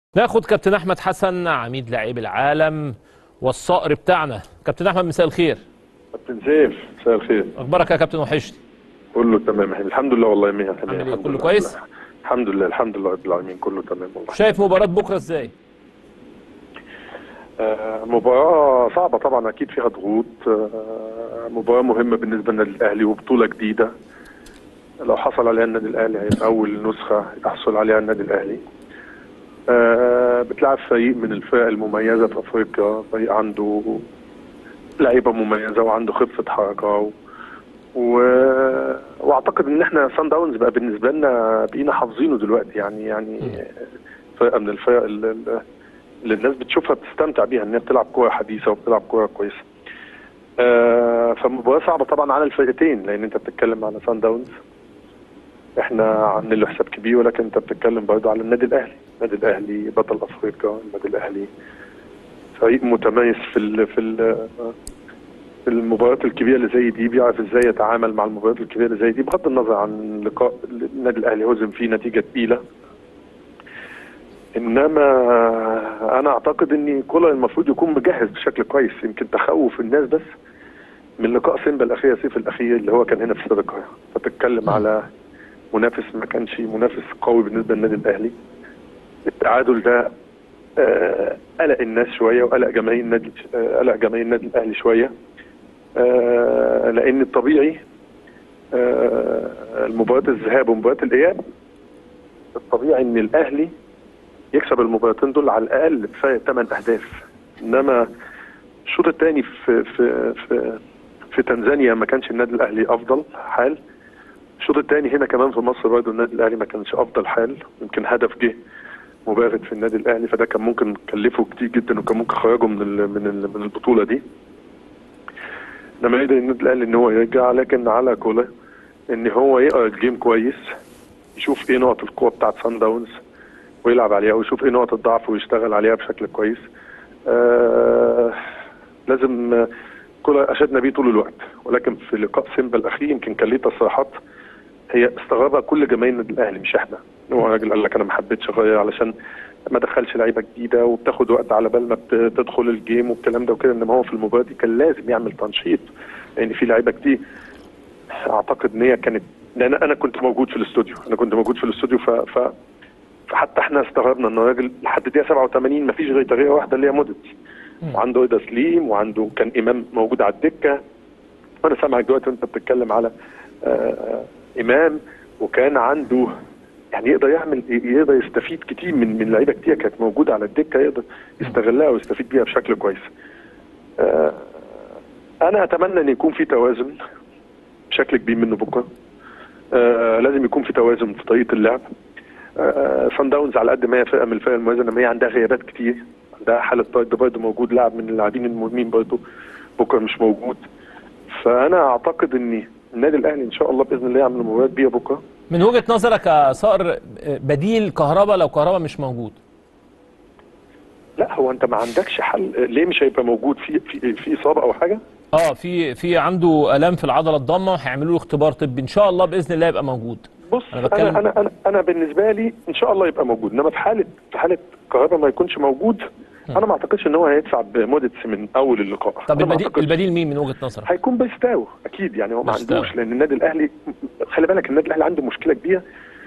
ناخد كابتن احمد حسن عميد لاعب العالم والصقر بتاعنا كابتن احمد مساء الخير كابتن سيف مساء الخير اخبارك يا كابتن وحشني كله تمام الحمد لله والله مية عامل تمام ايه؟ الحمد كله لله. كويس؟ الحمد لله الحمد لله رب العالمين كله تمام والله شايف مباراة بكرة ازاي آه مباراة صعبة طبعا أكيد فيها ضغوط آه مباراة مهمة بالنسبة للنادي الأهلي وبطولة جديدة لو حصل عليها النادي الأهلي هيبقى أول نسخة يحصل عليها النادي الأهلي آه بتلعب فريق من الفرق المميزة في أفريقيا فريق عنده لعيبة مميزة وعنده خفة حركة و... و... واعتقد ان احنا سان داونز بقى بالنسبه لنا بقينا حافظينه دلوقتي يعني يعني فرقه من الفرق اللي, اللي الناس بتشوفها بتستمتع بيها ان هي بتلعب كوره حديثه وبتلعب كوره كويسه. آه فمباراه صعبه طبعا على الفرقتين لان انت بتتكلم على سان داونز احنا عاملين له حساب كبير ولكن انت بتتكلم برضه على النادي الاهلي، النادي الاهلي بطل افريقيا، النادي الاهلي فريق متميز في ال في ال في المباريات الكبيره اللي زي دي بيعرف ازاي يتعامل مع المباريات الكبيره اللي زي دي بغض النظر عن لقاء النادي الاهلي هزم فيه نتيجه تقيله انما انا اعتقد ان كولر المفروض يكون مجهز بشكل كويس يمكن تخوف الناس بس من لقاء سيمبا الاخير سيف الاخير اللي هو كان هنا في استاد القاهره فتتكلم على منافس ما كانش منافس قوي بالنسبه للنادي الاهلي التعادل ده آه، قلق الناس شويه وقلق جماهير النادي آه، قلق جماهير النادي الاهلي شويه آه، لان الطبيعي آه، المباريات الذهاب ومباريات الاياب الطبيعي ان الاهلي يكسب المباراتين دول على الاقل بفرق 8 اهداف انما الشوط الثاني في في في في تنزانيا ما كانش النادي الاهلي افضل حال الشوط الثاني هنا كمان في مصر برضه النادي الاهلي ما كانش افضل حال يمكن هدف جه مباغت في النادي الاهلي فده كان ممكن يكلفه كتير جدا وكان ممكن يخرجه من ال من ال من البطوله دي انما قدر النادي الاهلي ان هو يرجع لكن على كولا ان هو يقرا الجيم كويس يشوف ايه نقط القوه بتاعت سان داونز ويلعب عليها ويشوف ايه نقط الضعف ويشتغل عليها بشكل كويس آه لازم آه، كولا اشدنا بيه طول الوقت ولكن في لقاء سيمبا الاخير يمكن كان ليه تصريحات هي استغربها كل جماهير النادي الاهلي مش احنا هو راجل قال لك انا ما حبيتش اغير علشان ما دخلش لعيبه جديده وبتاخد وقت على بال ما بت- تدخل الجيم والكلام ده وكده انما هو في المباراه دي كان لازم يعمل تنشيط لان في لعيبه كتير اعتقد ان هي كانت لان انا كنت موجود في الاستوديو انا كنت موجود في الاستوديو ف, ف... فحتى احنا استغربنا ان الراجل لحد دقيقه 87 ما فيش غير تغييره واحده اللي هي مودت وعنده رضا سليم وعنده كان امام موجود على الدكه وانا سامعك دلوقتي وانت بتتكلم على آه امام وكان عنده يعني يقدر يعمل يقدر يستفيد كتير من من لعيبه كتير كانت موجوده على الدكه يقدر يستغلها ويستفيد بيها بشكل كويس. آه انا اتمنى ان يكون في توازن بشكل كبير منه بكره. آه لازم يكون في توازن في طريقه اللعب. آه سان داونز على قد ما هي فرقه من الفرق المميزه انما هي عندها غيابات كتير عندها حاله طرد برضه موجود لاعب من اللاعبين المهمين برضه بكره مش موجود. فانا اعتقد ان النادي الاهلي ان شاء الله باذن الله يعمل مباراه كبيره بكره من وجهة نظرك يا صقر بديل كهربا لو كهربا مش موجود لا هو انت ما عندكش حل ليه مش هيبقى موجود في في في اصابه او حاجه اه في في عنده الام في العضله الضامه وهيعملوا له اختبار طبي ان شاء الله باذن الله يبقى موجود بص أنا انا بتكلم- انا انا انا, أنا بالنسبه لي ان شاء الله يبقى موجود انما في حاله في حاله كهربا ما يكونش موجود انا ما اعتقدش ان هو هيدفع بمودتس من اول اللقاء طب أنا ما البديل أعتقدش. البديل مين من وجهة نظرك هيكون بيستاو اكيد يعني هو ما بيستاو. عندوش لان النادي الاهلي خلي بالك النادي الاهلي عنده مشكله كبيره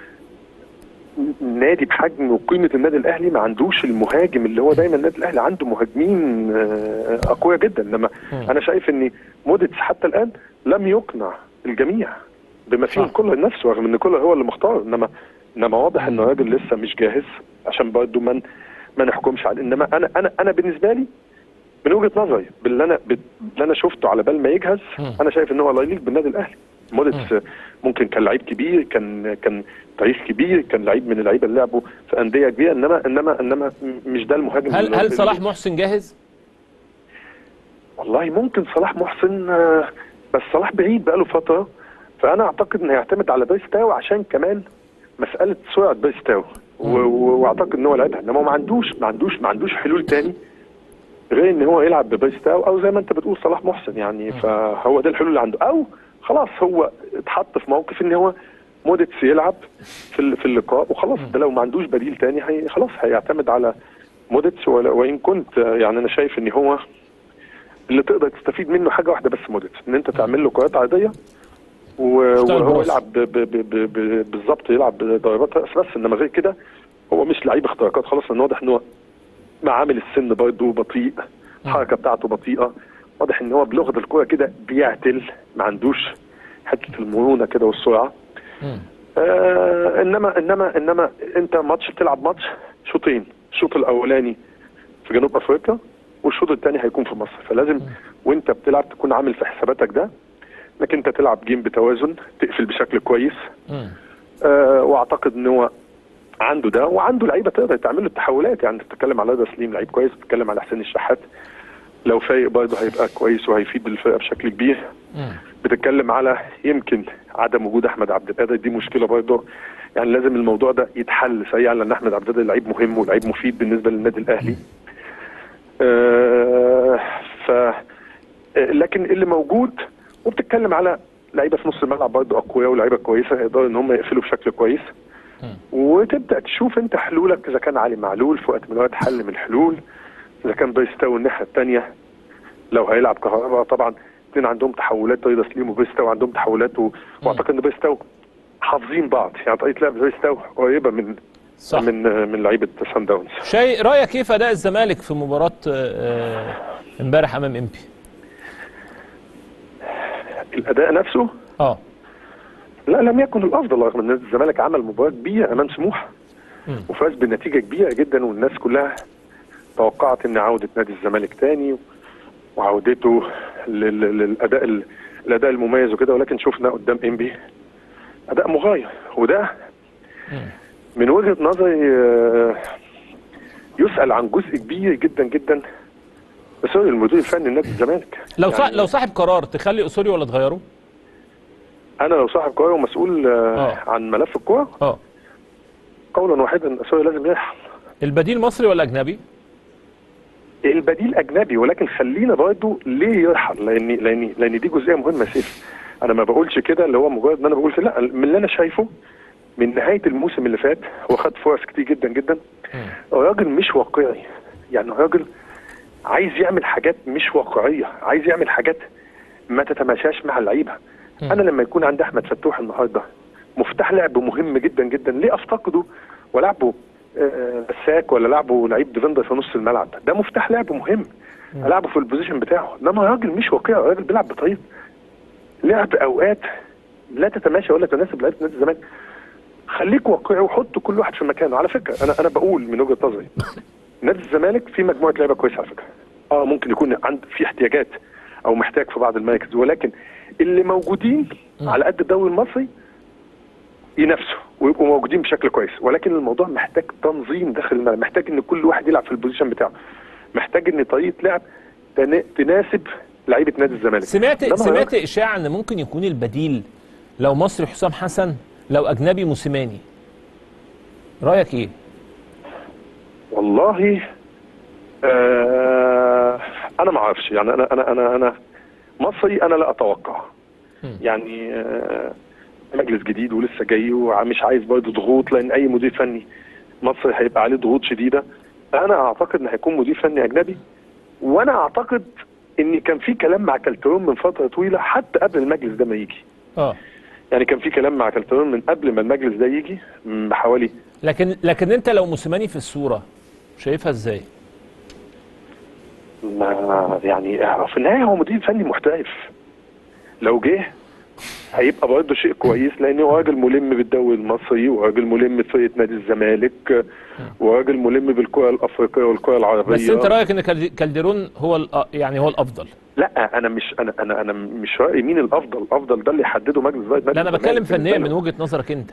نادي بحجم وقيمه النادي الاهلي ما عندوش المهاجم اللي هو دايما النادي الاهلي عنده مهاجمين آه، اقوياء جدا انما مم. انا شايف ان موديتس حتى الان لم يقنع الجميع بما فيهم صح. كولر نفسه رغم ان كولر هو اللي مختار انما انما واضح ان الراجل لسه مش جاهز عشان برضه ما ما نحكمش عليه انما انا انا انا بالنسبه لي من وجهه نظري باللي انا باللي انا شفته على بال ما يجهز مم. انا شايف ان هو لا يليق بالنادي الاهلي موديتس ممكن كان لعيب كبير كان كان تاريخ كبير كان لعيب من اللعيبه اللي لعبوا في انديه كبيره انما انما انما مش ده المهاجم هل اللي- هل صلاح محسن جاهز والله ممكن صلاح محسن آه، بس صلاح بعيد بقاله فتره فانا اعتقد انه هيعتمد على بيرستاو عشان كمان مساله سرعه بيرستاو و- و- واعتقد ان هو لعبها انما هو ما عندوش ما عندوش ما عندوش حلول تاني غير ان هو يلعب ببيرستاو او زي ما انت بتقول صلاح محسن يعني فهو ده الحلول اللي عنده او خلاص هو اتحط في موقف ان هو موديتس يلعب في ال- في اللقاء وخلاص ده لو ما عندوش بديل تاني هي خلاص هيعتمد على موديتس ولا- وان كنت آه، يعني انا شايف ان هو اللي تقدر تستفيد منه حاجه واحده بس موديتس ان انت تعمل له كرات عاديه و- اشتغل وهو براس. يلعب ب- ب- ب- ب- ب- بالظبط يلعب بضربات راس بس انما غير كده هو مش لعيب اختراقات خلاص لان واضح ان هو مع عامل السن برضه بطيء الحركه بتاعته بطيئه واضح ان هو بلغه الكوره كده بيعتل ما عندوش حته المرونه كده والسرعه مم. آه انما انما انما انت ماتش بتلعب ماتش شوطين الشوط الاولاني في جنوب افريقيا والشوط الثاني هيكون في مصر فلازم وانت بتلعب تكون عامل في حساباتك ده انك انت تلعب جيم بتوازن تقفل بشكل كويس مم. آه واعتقد ان هو عنده ده وعنده لعيبه تقدر تعمل له التحولات يعني انت بتتكلم على رضا سليم لعيب كويس بتتكلم على حسين الشحات لو فايق برضه هيبقى كويس وهيفيد الفرقه بشكل كبير مم. بتتكلم على يمكن عدم وجود احمد عبد القادر دي مشكله برضه يعني لازم الموضوع ده يتحل سريعا لان احمد عبد القادر لعيب مهم ولعيب مفيد بالنسبه للنادي الاهلي. آه ف آه، لكن اللي موجود وبتتكلم على لعيبه في نص الملعب برضه اقوياء ولعيبه كويسه يقدروا ان هم يقفلوا بشكل كويس. وتبدا تشوف انت حلولك اذا كان علي معلول في وقت من الاوقات حل من الحلول اذا كان بيستوي الناحيه الثانيه لو هيلعب كهرباء طبعا الاثنين عندهم تحولات رضا سليم وبيستو عندهم تحولات و... واعتقد ان بيستو حافظين بعض يعني طريقه لعب بيستو قريبه من صح من من لعيبه سان داونز شيء رايك كيف اداء الزمالك في مباراه آه، آه، امبارح امام امبي الاداء نفسه اه لا لم يكن الافضل رغم ان نادي الزمالك عمل مباراه كبيره امام سموحه مم. وفاز بنتيجه كبيره جدا والناس كلها توقعت ان عوده نادي الزمالك تاني وعودته لل- لل- للاداء ال- الاداء المميز وكده ولكن شفنا قدام انبي اداء مغاير وده مم. من وجهه نظري آه، يسال عن جزء كبير جدا جدا سوري المدير الفني لنادي الزمالك لو صاحب يعني لو صاحب قرار تخلي اسوري ولا تغيره؟ انا لو صاحب كوره ومسؤول آه، آه. عن ملف الكوره اه قولا واحدا سوري لازم يرحل البديل مصري ولا اجنبي؟ البديل اجنبي ولكن خلينا برضه ليه يرحل لان لان لان دي جزئيه مهمه يا سيف انا ما بقولش كده اللي هو مجرد ان انا بقول لا من اللي انا شايفه من نهايه الموسم اللي فات هو خد فرص كتير جدا جدا راجل مش واقعي يعني راجل عايز يعمل حاجات مش واقعيه عايز يعمل حاجات ما تتماشاش مع اللعيبه مم. انا لما يكون عندي احمد فتوح النهارده مفتاح لعب مهم جدا جدا ليه افتقده ولعبه آه، مساك ولا لعبه لعيب ديفندر في نص الملعب ده مفتاح لعب مهم العبه في البوزيشن بتاعه انما راجل مش واقعي راجل بيلعب بطريقه لعب اوقات لا تتماشى ولا تناسب لعيبه نادي الزمالك خليك واقعي وحط كل واحد في مكانه على فكره انا انا بقول من وجهه نظري نادي الزمالك في مجموعه لعيبه كويسه على فكره اه ممكن يكون عند في احتياجات او محتاج في بعض المراكز ولكن اللي موجودين على قد الدوري المصري ينافسوا ويبقوا موجودين بشكل كويس ولكن الموضوع محتاج تنظيم داخل الملعب محتاج ان كل واحد يلعب في البوزيشن بتاعه محتاج ان طريقه لعب تنا- تناسب لعيبه نادي الزمالك سمعت إنما سمعت اشاعه ان ممكن يكون البديل لو مصري حسام حسن لو اجنبي موسيماني رايك ايه؟ والله آه انا ما اعرفش يعني انا انا انا انا مصري انا لا اتوقع مم. يعني آه مجلس جديد ولسه جاي ومش عايز برضه ضغوط لان اي مدير فني مصري هيبقى عليه ضغوط شديده انا اعتقد ان هيكون مدير فني اجنبي وانا اعتقد ان كان في كلام مع كالترون من فتره طويله حتى قبل المجلس ده ما يجي اه يعني كان في كلام مع كالترون من قبل ما المجلس ده يجي من بحوالي لكن لكن انت لو موسيماني في الصوره شايفها ازاي؟ ما يعني في النهايه هو مدير فني محترف لو جه هيبقى برضه شيء كويس لان هو راجل ملم بالدوري المصري وراجل ملم بفرقه نادي الزمالك وراجل ملم بالكره الافريقيه والكره العربيه بس انت رايك ان كالدي- كالديرون هو الأ- يعني هو الافضل لا انا مش انا انا انا مش رايي مين الافضل الافضل ده اللي يحدده مجلس اداره نادي لا انا الزمالك بتكلم فنيا بالنسبة من له. وجهه نظرك انت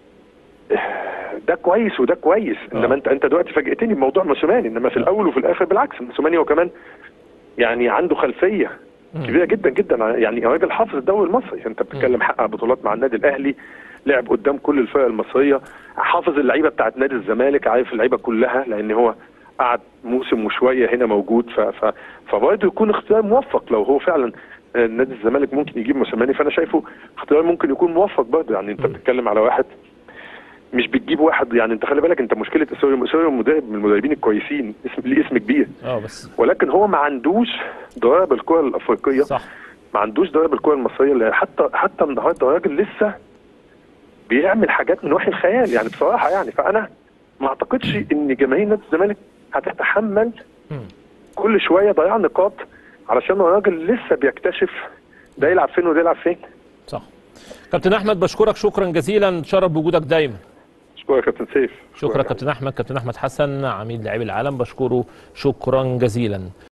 ده كويس وده كويس انما آه. انت انت دلوقتي فاجئتني بموضوع موسيماني انما في الاول وفي الاخر بالعكس موسيماني هو كمان يعني عنده خلفيه كبيره جدا جدا يعني راجل حافظ الدوري المصري انت بتتكلم حقق بطولات مع النادي الاهلي لعب قدام كل الفرق المصريه حافظ اللعيبه بتاعت نادي الزمالك عارف اللعيبه كلها لان هو قعد موسم وشويه هنا موجود ف ف فبرضه يكون اختيار موفق لو هو فعلا آه، نادي الزمالك ممكن يجيب موسيماني فانا شايفه اختيار ممكن يكون موفق برضه يعني انت بتتكلم على واحد مش بتجيب واحد يعني انت خلي بالك انت مشكله سوري سوري مدرب من المدربين الكويسين اسم ليه اسم كبير اه بس ولكن هو ما عندوش ضرائب الكره الافريقيه صح ما عندوش ضرائب الكره المصريه اللي حتى حتى النهارده الراجل لسه بيعمل حاجات من وحي الخيال يعني بصراحه يعني فانا ما اعتقدش ان جماهير نادي الزمالك هتتحمل مم. كل شويه ضياع نقاط علشان الراجل لسه بيكتشف ده يلعب فين وده يلعب فين صح كابتن احمد بشكرك شكرا جزيلا شرف بوجودك دايما شكرا يا كابتن سيف شكرا كابتن احمد كابتن احمد حسن عميد لاعبي العالم بشكره شكرا جزيلا